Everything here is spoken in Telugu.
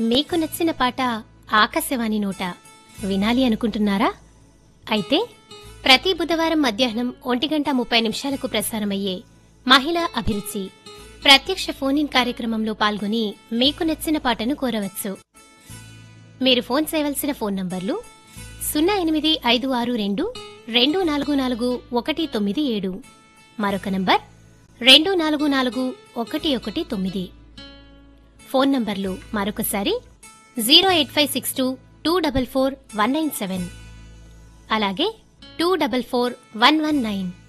మీకు నచ్చిన పాట ఆకాశవాణి నోట వినాలి అనుకుంటున్నారా అయితే ప్రతి బుధవారం మధ్యాహ్నం ఒంటి గంట ముప్పై నిమిషాలకు ప్రసారమయ్యే మహిళా అభిరుచి ప్రత్యక్ష ఫోన్ ఇన్ కార్యక్రమంలో పాల్గొని మీకు నచ్చిన పాటను కోరవచ్చు మీరు ఫోన్ చేయవలసిన ఫోన్ నంబర్లు సున్నా ఎనిమిది ఐదు ఆరు రెండు రెండు నాలుగు నాలుగు ఒకటి తొమ్మిది ఏడు మరొక నంబర్ రెండు నాలుగు నాలుగు ఒకటి ఒకటి తొమ్మిది ఫోన్ నంబర్లు మరొకసారి zero eight five six two two double four one nine seven అలాగే two double four one one nine